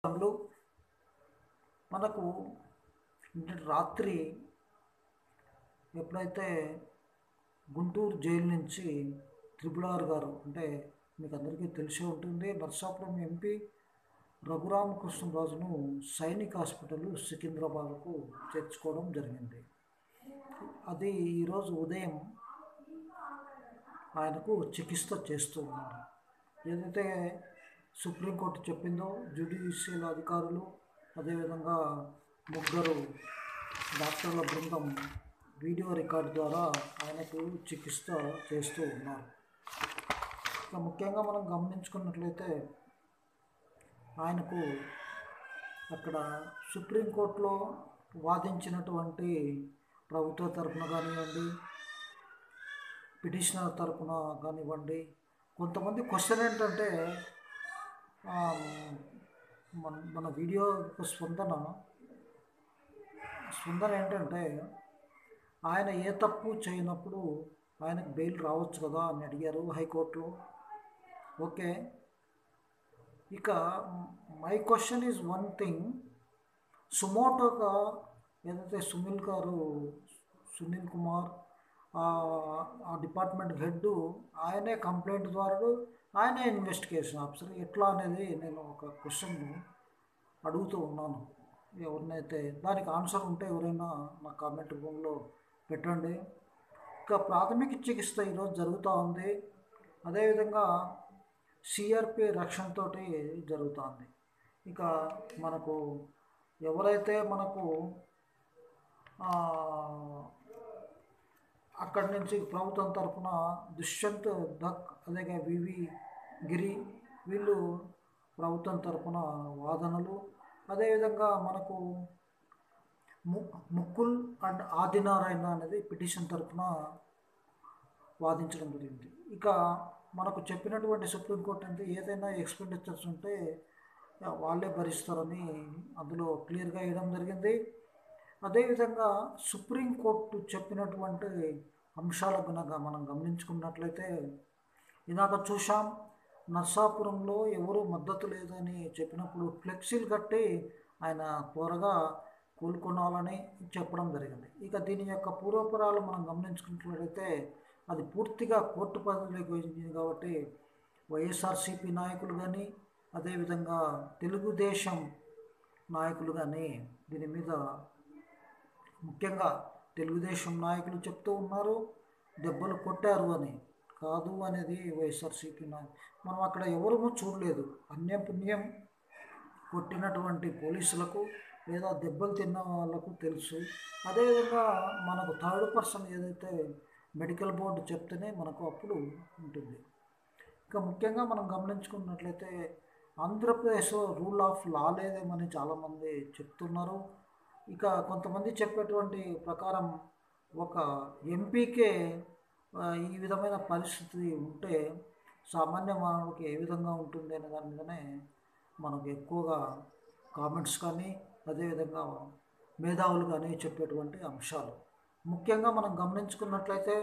సమయంలో మనకు నిన్న రాత్రి ఎప్పుడైతే గుంటూరు జైలు నుంచి త్రిపుల్ ఆర్ గారు అంటే మీకు అందరికీ తెలిసే ఉంటుంది నర్సాపురం ఎంపీ రఘురామకృష్ణరాజును సైనిక్ హాస్పిటల్ సికింద్రాబాద్కు చేర్చుకోవడం జరిగింది అది ఈరోజు ఉదయం ఆయనకు చికిత్స చేస్తూ ఉన్నారు ఏదైతే సుప్రీంకోర్టు చెప్పిందో జ్యుడిషియల్ అధికారులు అదేవిధంగా ముగ్గురు డాక్టర్ల బృందం వీడియో రికార్డ్ ద్వారా ఆయనకు చికిత్స చేస్తూ ఉన్నారు ఇక ముఖ్యంగా మనం గమనించుకున్నట్లయితే ఆయనకు అక్కడ సుప్రీంకోర్టులో వాదించినటువంటి ప్రభుత్వ తరపున కానివ్వండి పిటిషనర్ తరపున కానివ్వండి కొంతమంది క్వశ్చన్ ఏంటంటే ఆ, మన మన వీడియో యొక్క స్పందన స్పందన ఏంటంటే ఆయన ఏ తప్పు చేయనప్పుడు ఆయనకు బెయిల్ రావచ్చు కదా అని అడిగారు హైకోర్టులో ఓకే ఇక my question is one thing సుమోటోగా ఏదైతే సునీల్ గారు సునీల్ కుమార్ ఆ ఆ డిపార్ట్మెంట్ హెడ్ ఆయనే కంప్లైంట్ ద్వారా ఆయనే ఇన్వెస్టిగేషన్ ఆఫీసర్ ఎట్లా అనేది నేను ఒక క్వశ్చన్ అడుగుతూ ఉన్నాను ఎవరినైతే దానికి ఆన్సర్ ఉంటే ఎవరైనా నా కామెంట్ రూపంలో పెట్టండి ఇక ప్రాథమిక చికిత్స ఈరోజు జరుగుతూ ఉంది అదేవిధంగా సిఆర్పి రక్షణతో జరుగుతుంది ఇక మనకు ఎవరైతే మనకు ఆ, అక్కడి నుంచి ప్రభుత్వం తరఫున దుష్యంత్ దక్ అలాగే వివి గిరి వీళ్ళు ప్రభుత్వం తరఫున వాదనలు అదేవిధంగా మనకు ము ముక్కుల్ అండ్ ఆదినారాయణ అనేది పిటిషన్ తరఫున వాదించడం జరిగింది ఇక మనకు చెప్పినటువంటి సుప్రీంకోర్టు అంటే ఏదైనా ఎక్స్పెండిచర్స్ ఉంటే ఆ, వాళ్ళే భరిస్తారని అందులో క్లియర్గా వేయడం జరిగింది అదేవిధంగా సుప్రీంకోర్టు చెప్పినటువంటి అంశాల కనుక మనం గమనించుకున్నట్లయితే ఇందాక చూసాం నర్సాపురంలో ఎవరు మద్దతు లేదని చెప్పినప్పుడు ఫ్లెక్సీలు కట్టి ఆయన త్వరగా కోలుకోవాలని చెప్పడం జరిగింది ఇక దీని యొక్క పూర్వపురాలు మనం గమనించుకున్నట్లయితే అది పూర్తిగా కోర్టు పరిధిలోకి వచ్చింది కాబట్టి వైఎస్ఆర్సీపీ నాయకులు కానీ అదేవిధంగా తెలుగుదేశం నాయకులు కానీ దీని మీద ముఖ్యంగా తెలుగుదేశం నాయకులు చెప్తూ ఉన్నారు దెబ్బలు కొట్టారు అని కాదు అనేది వైఎస్ఆర్సీపీ నాయకులు మనం అక్కడ ఎవరూ చూడలేదు అన్యం పుణ్యం కొట్టినటువంటి పోలీసులకు లేదా దెబ్బలు తిన్న వాళ్ళకు తెలుసు అదేవిధంగా మనకు థర్డ్ పర్సన్ ఏదైతే మెడికల్ బోర్డు చెప్తేనే మనకు అప్పుడు ఉంటుంది ఇక ముఖ్యంగా మనం గమనించుకున్నట్లయితే ఆంధ్రప్రదేశ్లో రూల్ ఆఫ్ లా లేదేమని చాలామంది చెప్తున్నారు ఇక కొంతమంది చెప్పేటువంటి ప్రకారం ఒక ఎంపీకే ఆ, ఈ విధమైన పరిస్థితి ఉంటే సామాన్య మానవుడికి ఏ విధంగా ఉంటుంది అనే దాని మీదనే మనకు ఎక్కువగా కామెంట్స్ కానీ అదేవిధంగా మేధావులు కానీ చెప్పేటువంటి అంశాలు ముఖ్యంగా మనం గమనించుకున్నట్లయితే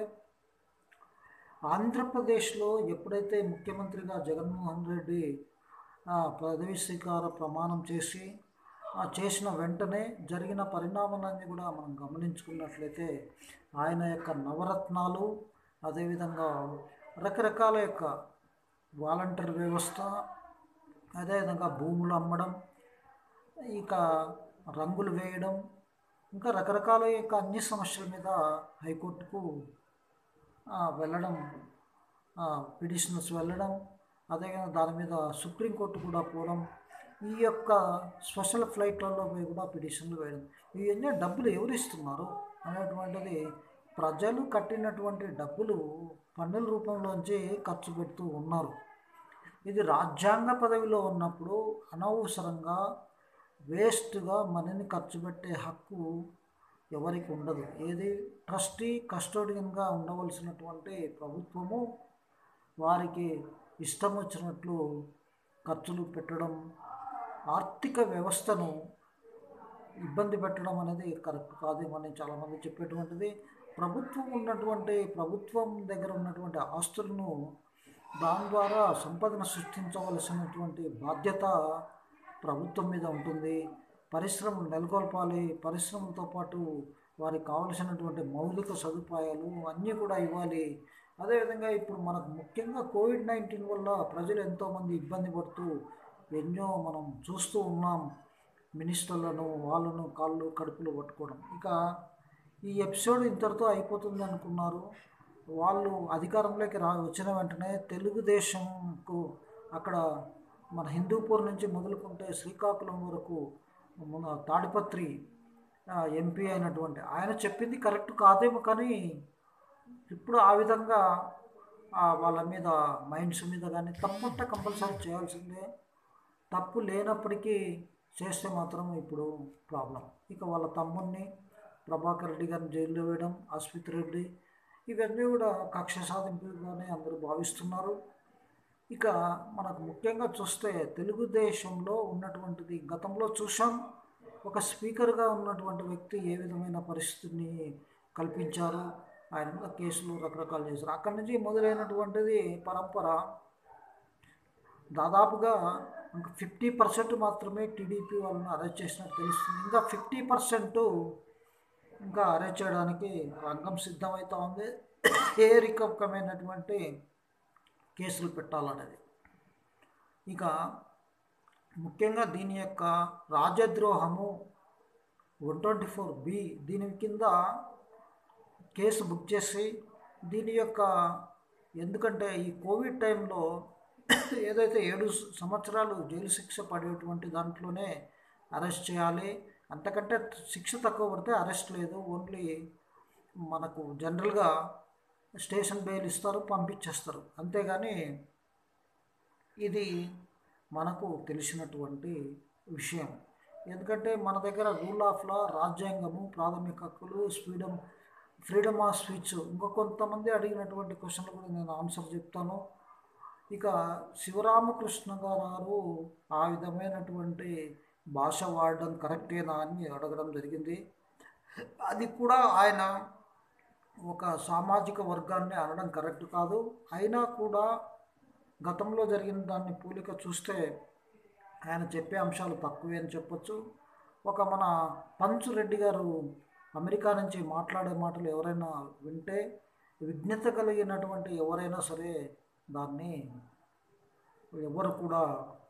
ఆంధ్రప్రదేశ్లో ఎప్పుడైతే ముఖ్యమంత్రిగా జగన్మోహన్ రెడ్డి ఆ, పదవీ స్వీకార ప్రమాణం చేసి ఆ చేసిన వెంటనే జరిగిన పరిణామాలన్నీ కూడా మనం గమనించుకున్నట్లయితే ఆయన యొక్క నవరత్నాలు అదేవిధంగా రకరకాల యొక్క వాలంటీర్ వ్యవస్థ అదేవిధంగా భూములు అమ్మడం ఇక రంగులు వేయడం ఇంకా రకరకాల యొక్క అన్ని సమస్యల మీద హైకోర్టుకు ఆ, వెళ్ళడం పిటిషనర్స్ వెళ్ళడం అదేవిధంగా దాని మీద సుప్రీంకోర్టు కూడా పోవడం ఈ యొక్క స్పెషల్ ఫ్లైట్లలో పోయి కూడా పిటిషన్లు వేయడం ఇవన్నీ డబ్బులు ఎవరు ఇస్తున్నారు అనేటువంటిది ప్రజలు కట్టినటువంటి డబ్బులు పన్నుల రూపంలోంచి ఖర్చు పెడుతూ ఉన్నారు ఇది రాజ్యాంగ పదవిలో ఉన్నప్పుడు అనవసరంగా వేస్ట్గా మనీని ఖర్చు పెట్టే హక్కు ఎవరికి ఉండదు ఏది ట్రస్టీ కస్టోడియన్గా ఉండవలసినటువంటి ప్రభుత్వము వారికి ఇష్టం వచ్చినట్లు ఖర్చులు పెట్టడం ఆర్థిక వ్యవస్థను ఇబ్బంది పెట్టడం అనేది కరెక్ట్ కాదేమని చాలామంది చెప్పేటువంటిది ప్రభుత్వం ఉన్నటువంటి ప్రభుత్వం దగ్గర ఉన్నటువంటి ఆస్తులను దాని ద్వారా సంపదను సృష్టించవలసినటువంటి బాధ్యత ప్రభుత్వం మీద ఉంటుంది పరిశ్రమలు నెలకొల్పాలి పరిశ్రమలతో పాటు వారికి కావలసినటువంటి మౌలిక సదుపాయాలు అన్నీ కూడా ఇవ్వాలి అదేవిధంగా ఇప్పుడు మనకు ముఖ్యంగా కోవిడ్ నైన్టీన్ వల్ల ప్రజలు ఎంతోమంది ఇబ్బంది పడుతూ ఎన్నో మనం చూస్తూ ఉన్నాం మినిస్టర్లను వాళ్ళను కాళ్ళు కడుపులు పట్టుకోవడం ఇక ఈ ఎపిసోడ్ ఇంతటితో అయిపోతుంది అనుకున్నారు వాళ్ళు అధికారంలోకి రా వచ్చిన వెంటనే తెలుగుదేశంకు అక్కడ మన హిందూపూర్ నుంచి మొదలుకుంటే శ్రీకాకుళం వరకు మన తాడిపత్రి ఎంపీ అయినటువంటి ఆయన చెప్పింది కరెక్ట్ కాదేమో కానీ ఇప్పుడు ఆ విధంగా ఆ వాళ్ళ మీద మైండ్స్ మీద కానీ తప్పుంటే కంపల్సరీ చేయాల్సిందే తప్పు లేనప్పటికీ చేస్తే మాత్రం ఇప్పుడు ప్రాబ్లం ఇక వాళ్ళ తమ్ముడిని ప్రభాకర్ రెడ్డి గారిని జైల్లో వేయడం అస్మిత్ రెడ్డి ఇవన్నీ కూడా కక్ష సాధింపుగానే అందరూ భావిస్తున్నారు ఇక మనకు ముఖ్యంగా చూస్తే తెలుగుదేశంలో ఉన్నటువంటిది గతంలో చూసాం ఒక స్పీకర్గా ఉన్నటువంటి వ్యక్తి ఏ విధమైన పరిస్థితిని కల్పించారు ఆయన మీద కేసులు రకరకాలు చేశారు అక్కడి నుంచి మొదలైనటువంటిది పరంపర దాదాపుగా ఇంకా ఫిఫ్టీ పర్సెంట్ మాత్రమే టీడీపీ వాళ్ళని అరెస్ట్ చేసినట్టు తెలుస్తుంది ఇంకా ఫిఫ్టీ పర్సెంట్ ఇంకా అరెస్ట్ చేయడానికి రంగం సిద్ధమవుతా ఉంది ఏ రకమైనటువంటి కేసులు పెట్టాలనేది ఇక ముఖ్యంగా దీని యొక్క రాజద్రోహము వన్ ట్వంటీ ఫోర్ బి దీని కింద కేసు బుక్ చేసి దీని యొక్క ఎందుకంటే ఈ కోవిడ్ టైంలో ఏదైతే ఏడు సంవత్సరాలు జైలు శిక్ష పడేటువంటి దాంట్లోనే అరెస్ట్ చేయాలి అంతకంటే శిక్ష తక్కువ పడితే అరెస్ట్ లేదు ఓన్లీ మనకు జనరల్గా స్టేషన్ బెయిల్ ఇస్తారు పంపించేస్తారు అంతేగాని ఇది మనకు తెలిసినటువంటి విషయం ఎందుకంటే మన దగ్గర రూల్ ఆఫ్ లా రాజ్యాంగము ప్రాథమిక హక్కులు ఫ్రీడమ్ ఫ్రీడమ్ ఆఫ్ స్పీచ్ ఇంకా కొంతమంది అడిగినటువంటి క్వశ్చన్లు కూడా నేను ఆన్సర్ చెప్తాను ఇక శివరామకృష్ణ గారు ఆ విధమైనటువంటి భాష వాడడం కరెక్టేనా అని అడగడం జరిగింది అది కూడా ఆయన ఒక సామాజిక వర్గాన్ని అనడం కరెక్ట్ కాదు అయినా కూడా గతంలో జరిగిన దాన్ని పూలిక చూస్తే ఆయన చెప్పే అంశాలు తక్కువే అని చెప్పొచ్చు ఒక మన పంచు రెడ్డి గారు అమెరికా నుంచి మాట్లాడే మాటలు ఎవరైనా వింటే విజ్ఞత కలిగినటువంటి ఎవరైనా సరే దాన్ని ఎవరు కూడా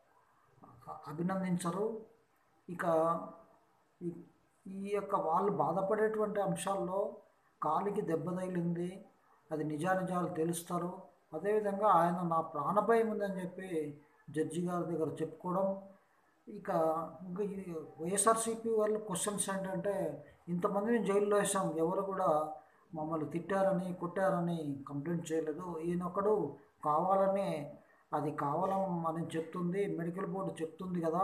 అభినందించరు ఇక ఈ ఈ యొక్క వాళ్ళు బాధపడేటువంటి అంశాల్లో కాలికి దెబ్బ తగిలింది అది నిజానిజాలు తెలుస్తారు అదేవిధంగా ఆయన నా ప్రాణభయం ఉందని చెప్పి జడ్జి గారి దగ్గర చెప్పుకోవడం ఇక ఇంకా ఈ వైఎస్ఆర్సీపీ వాళ్ళు క్వశ్చన్స్ ఏంటంటే ఇంతమందిని జైల్లో వేసాం ఎవరు కూడా మమ్మల్ని తిట్టారని కొట్టారని కంప్లైంట్ చేయలేదు ఈయనొకడు కావాలని అది కావాలని అని చెప్తుంది మెడికల్ బోర్డు చెప్తుంది కదా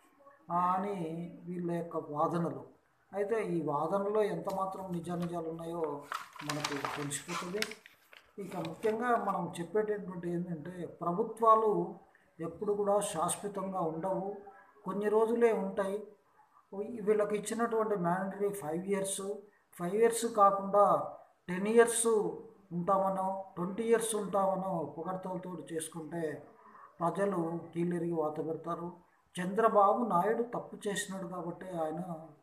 అని వీళ్ళ యొక్క వాదనలు అయితే ఈ వాదనలో ఎంత మాత్రం నిజానిజాలు ఉన్నాయో మనకు తెలిసిపోతుంది ఇక ముఖ్యంగా మనం చెప్పేటటువంటి ఏంటంటే ప్రభుత్వాలు ఎప్పుడు కూడా శాశ్వతంగా ఉండవు కొన్ని రోజులే ఉంటాయి వీళ్ళకి ఇచ్చినటువంటి mandatory five years five years కాకుండా టెన్ ఇయర్స్ ఉంటామనో ట్వంటీ ఇయర్స్ ఉంటామనో పొగడతలతో చేసుకుంటే ప్రజలు కీళ్ళెరిగి వాత పెడతారు చంద్రబాబు నాయుడు తప్పు చేసినాడు కాబట్టి ఆయన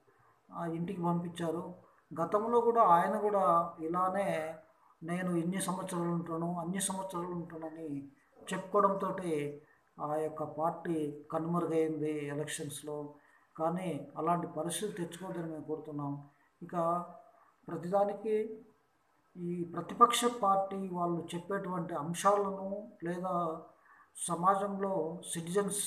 ఆ ఇంటికి పంపించారు గతంలో కూడా ఆయన కూడా ఇలానే నేను ఇన్ని సంవత్సరాలు ఉంటాను అన్ని సంవత్సరాలు ఉంటానని చెప్పుకోవడంతో ఆ యొక్క పార్టీ కనుమరుగైంది ఎలక్షన్స్లో కానీ అలాంటి పరిస్థితి తెచ్చుకోవద్దని మేము కోరుతున్నాం ఇక ప్రతిదానికి ఈ ప్రతిపక్ష పార్టీ వాళ్ళు చెప్పేటువంటి అంశాలను లేదా సమాజంలో సిటిజన్స్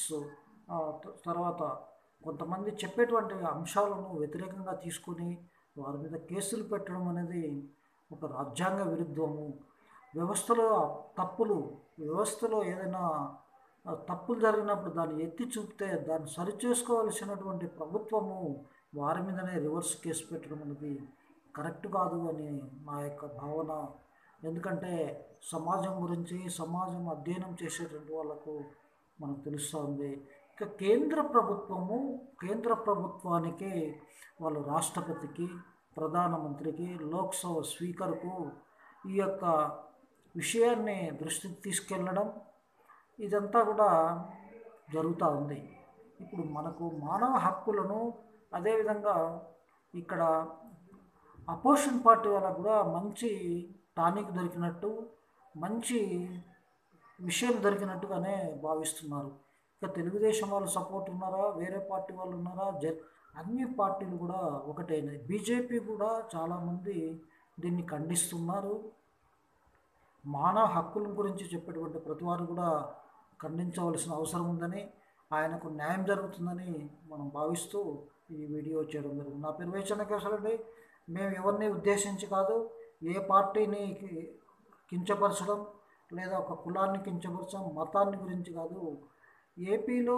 తర్వాత కొంతమంది చెప్పేటువంటి అంశాలను వ్యతిరేకంగా తీసుకొని వారి మీద కేసులు పెట్టడం అనేది ఒక రాజ్యాంగ విరుద్ధము వ్యవస్థలో తప్పులు వ్యవస్థలో ఏదైనా తప్పులు జరిగినప్పుడు దాన్ని ఎత్తి చూపితే దాన్ని సరిచేసుకోవాల్సినటువంటి ప్రభుత్వము వారి మీదనే రివర్స్ కేసు పెట్టడం అనేది కరెక్ట్ కాదు అని నా యొక్క భావన ఎందుకంటే సమాజం గురించి సమాజం అధ్యయనం చేసేటువంటి వాళ్ళకు మనకు తెలుస్తుంది ఇక కేంద్ర ప్రభుత్వము కేంద్ర ప్రభుత్వానికి వాళ్ళు రాష్ట్రపతికి ప్రధానమంత్రికి లోక్సభ స్పీకర్కు ఈ యొక్క విషయాన్ని దృష్టికి తీసుకెళ్ళడం ఇదంతా కూడా జరుగుతూ ఉంది ఇప్పుడు మనకు మానవ హక్కులను అదేవిధంగా ఇక్కడ అపోజిషన్ పార్టీ వాళ్ళకు కూడా మంచి టానిక్ దొరికినట్టు మంచి విషయం దొరికినట్టుగానే భావిస్తున్నారు ఇక తెలుగుదేశం వాళ్ళు సపోర్ట్ ఉన్నారా వేరే పార్టీ వాళ్ళు ఉన్నారా జ అన్ని పార్టీలు కూడా ఒకటైనాయి బీజేపీ కూడా చాలామంది దీన్ని ఖండిస్తున్నారు మానవ హక్కుల గురించి చెప్పేటువంటి ప్రతి వారు కూడా ఖండించవలసిన అవసరం ఉందని ఆయనకు న్యాయం జరుగుతుందని మనం భావిస్తూ ఈ వీడియో చేయడం జరిగింది నా పేరు వేచనకేశ్వరండి మేము ఎవరిని ఉద్దేశించి కాదు ఏ పార్టీని కి- కించపరచడం లేదా ఒక కులాన్ని కించపరచడం మతాన్ని గురించి కాదు ఏపీలో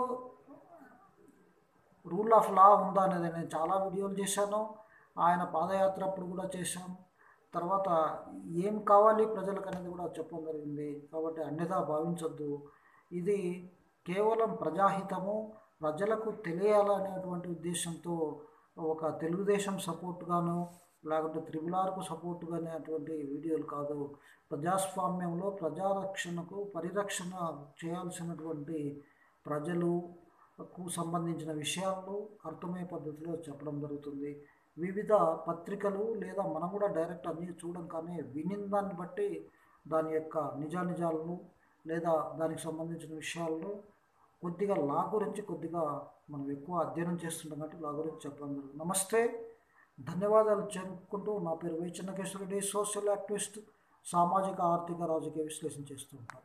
రూల్ ఆఫ్ లా ఉందా అనేది నేను చాలా వీడియోలు చేశాను ఆయన పాదయాత్ర అప్పుడు కూడా చేశాం తర్వాత ఏం కావాలి ప్రజలకు అనేది కూడా చెప్పడం జరిగింది కాబట్టి అన్యథా భావించొద్దు ఇది కేవలం ప్రజాహితము ప్రజలకు తెలియాలనేటువంటి ఉద్దేశంతో ఒక తెలుగుదేశం సపోర్ట్గాను లేకుంటే త్రిబుల్ ఆర్కు సపోర్ట్గానే అటువంటి వీడియోలు కాదు ప్రజాస్వామ్యంలో ప్రజారక్షణకు పరిరక్షణ చేయాల్సినటువంటి ప్రజలకు సంబంధించిన విషయాలను అర్థమయ్యే పద్ధతిలో చెప్పడం జరుగుతుంది వివిధ పత్రికలు లేదా మనం కూడా డైరెక్ట్ అన్ని చూడడం కానీ వినిన దాన్ని బట్టి దాని యొక్క నిజానిజాలను లేదా దానికి సంబంధించిన విషయాలను కొద్దిగా లా గురించి కొద్దిగా మనం ఎక్కువ అధ్యయనం చేస్తుంటాం కాబట్టి లా గురించి చెప్పడం జరుగుతుంది నమస్తే ధన్యవాదాలు చెప్పుకుంటూ నా పేరు వై చిన్నకేశ్వరరెడ్డి సోషల్ యాక్టివిస్ట్ సామాజిక ఆర్థిక రాజకీయ విశ్లేషణ చేస్తూ ఉంటాను